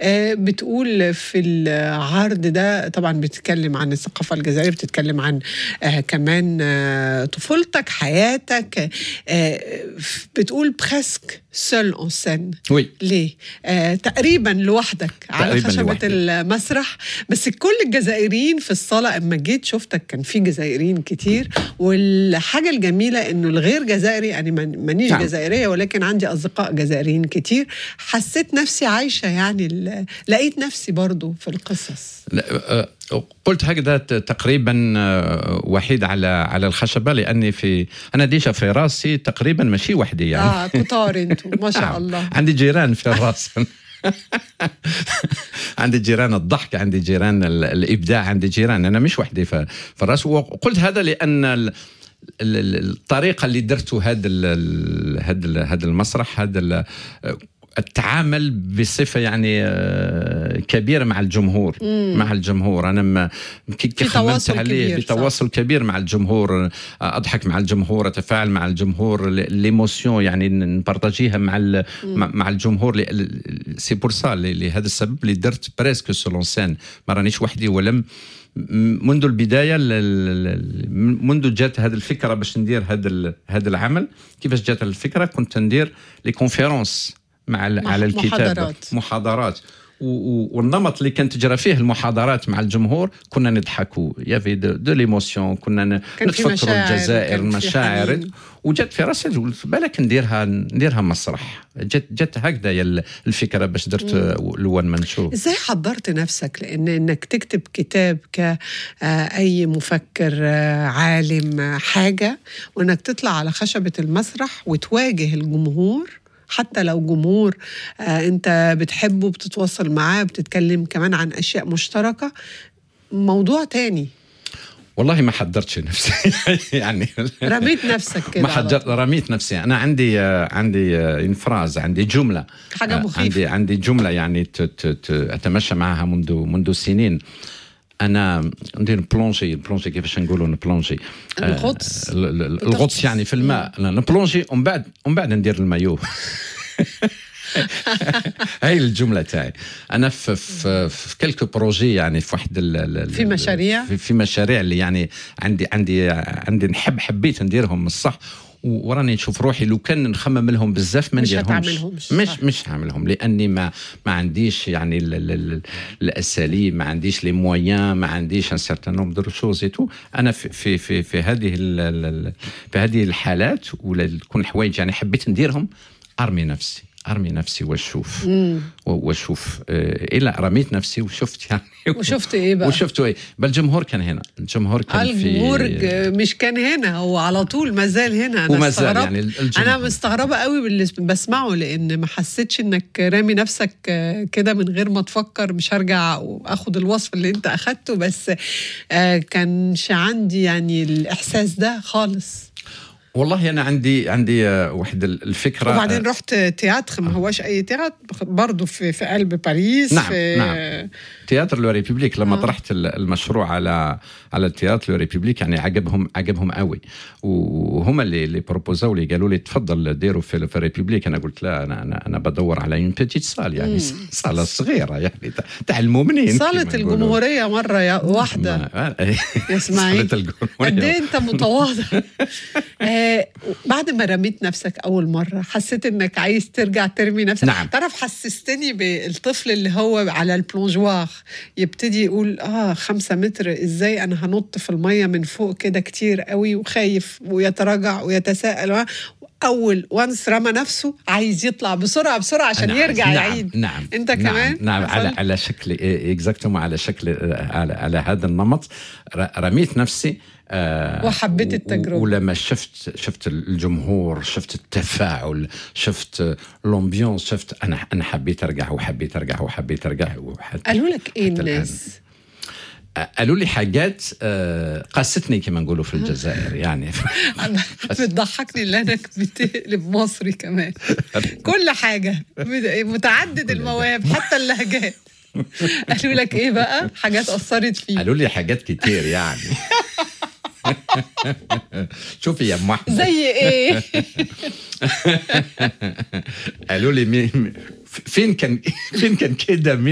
آه، بتقول في العرض ده طبعا بتتكلم عن الثقافة الجزائرية بتتكلم عن آه، كمان آه، طفولتك حياتك آه، بتقول بريسك سول اون سين وي ليه؟ آه، تقريبا لوحدك على تقريباً خشبة لوحدي. المسرح بس كل الجزائريين في الصالة اما جيت شفتك كان في جزائريين كتير والحاجة الجميلة انه الغير جزائري انا من- مانيش نعم. جزائرية ولكن عندي اصدقاء جزائريين كتير حسيت نفسي عايشة يعني ال- لقيت نفسي برضو في القصص لا، آه، قلت هكذا ت- تقريبا آه، وحيد على على الخشبه لاني في انا ديجا في راسي تقريبا ماشي وحدي يعني اه كتار انتوا ما شاء نعم. الله عندي جيران في الراس عندي جيران الضحك عندي جيران ال- الابداع عندي جيران انا مش وحدي في في الراس وقلت هذا لان ال- ال- ال- الطريقه اللي درته هذا هذا هذا المسرح هذا ال- التعامل بصفه يعني آه، كبيره مع الجمهور مم. مع الجمهور انا ما كي كي في خممت تواصل عليه كبير، في صح. تواصل كبير مع الجمهور اضحك مع الجمهور اتفاعل مع الجمهور ليموسيون يعني نبارطاجيها مع ال- مع مع الجمهور سي بور سا لهذا السبب اللي درت بريسك سولون سين ما رانيش وحدي ولم م- منذ البدايه ل- ل- ل- منذ جات هذه الفكره باش ندير هذا ال- هذا العمل كيفاش جات الفكره كنت ندير لي كونفيرونس مع ال- مح- على الكتاب محاضرات. محاضرات و- و- والنمط اللي كانت تجرى فيه المحاضرات مع الجمهور كنا نضحكوا يافي دو, دو ليموسيون كنا ن- كان في نتفكروا مشاعر الجزائر وكان في المشاعر حنين. وجات في راسي قلت بالك نديرها نديرها مسرح جات جات هكذا هي ال- الفكره باش درت الاول ما نشوف ازاي حضرت نفسك لان انك تكتب كتاب كأي مفكر آه، عالم آه، حاجة وانك تطلع على خشبة المسرح وتواجه الجمهور حتى لو جمهور آه، انت بتحبه بتتواصل معاه بتتكلم كمان عن اشياء مشتركة موضوع تاني والله ما حضرتش نفسي يعني رميت نفسك كده ما على حضرت رميت نفسي انا عندي آه، عندي آه، انفراز عندي جمله حاجة آه، مخيفة. عندي عندي جمله يعني ت- ت- ت- اتمشى معها منذ منذ سنين انا ندير بلونجي بلونجي كيفاش نقولوا نبلونجي آه، الغطس. ال- ال- الغطس يعني في الماء أنا نبلونجي ومن بعد ومن بعد ندير المايو هاي الجمله تاعي انا في في في كلكو بروجي يعني في واحد ال- ال- في مشاريع؟ في, في مشاريع اللي يعني عندي عندي عندي نحب حبيت نديرهم الصح و- وراني نشوف روحي لو كان نخمم لهم بزاف ما مش نديرهمش هتعملهمش، مش صح. مش هعملهم لاني ما ما عنديش يعني ال ال ال الاساليب ما عنديش لي مويان ما عنديش ان سيرتان نومبر دو شوز تو انا في في في, في هذه ال ال في هذه الحالات ولا تكون الحوايج يعني حبيت نديرهم ارمي نفسي ارمي نفسي واشوف و- واشوف آه، الا رميت نفسي وشفت يعني وشفت ايه بقى؟ وشفت ايه بل الجمهور كان هنا الجمهور كان الجمهور في مش كان هنا هو على طول ما زال هنا انا وما زال استغربت. يعني الجمهور. انا مستغربه قوي باللي بسمعه لان ما حسيتش انك رامي نفسك آه، كده من غير ما تفكر مش هرجع واخد الوصف اللي انت اخدته بس آه، كانش عندي يعني الاحساس ده خالص والله انا عندي عندي آه، واحد ال- الفكره وبعدين رحت تياتر ما هوش اي تياتر برضه في في قلب باريس نعم، في نعم. تياتر لو ريبوبليك لما آه. طرحت ال- المشروع على على التياتر لو ريبوبليك يعني عجبهم عجبهم قوي وهم اللي اللي بروبوزاو لي قالوا لي تفضل ديروا في في ريبوبليك انا قلت لا انا انا انا بدور على اون بيتيت سال يعني صاله صغيره يعني تاع- تاع المؤمنين صالة كما يقولوا. الجمهورية مرة يا واحدة ما- يا اسماعيل صالة الجمهورية. قد ايه انت متواضع آه بعد ما رميت نفسك اول مره حسيت انك عايز ترجع ترمي نفسك نعم. تعرف حسستني بالطفل اللي هو على البلونجوار يبتدي يقول اه خمسة متر ازاي انا هنط في الميه من فوق كده كتير قوي وخايف ويتراجع ويتساءل اول وانس رمى نفسه عايز يطلع بسرعه بسرعه عشان نعم، يرجع نعم يعيد نعم انت نعم كمان نعم على حصل؟ على شكل اكزاكتوم على شكل آه، على, على هذا النمط ر- رميت نفسي آه، وحبيت و- التجربة. ولما شفت شفت الجمهور شفت التفاعل شفت لومبيونس شفت انا انا حبيت ارجع وحبيت ارجع وحبيت ارجع وحتى قالوا لك ايه حتى الآن. الناس قالوا لي حاجات آه، قاستني كما نقولوا في الجزائر يعني بتضحكني اللي انا بتقلب مصري كمان كل حاجه متعدد المواهب حتى اللهجات قالوا لك ايه بقى حاجات اثرت فيك قالوا لي حاجات كتير يعني شوفي يا ام احمد زي ايه قالوا لي مين فين كان فين كان كده مين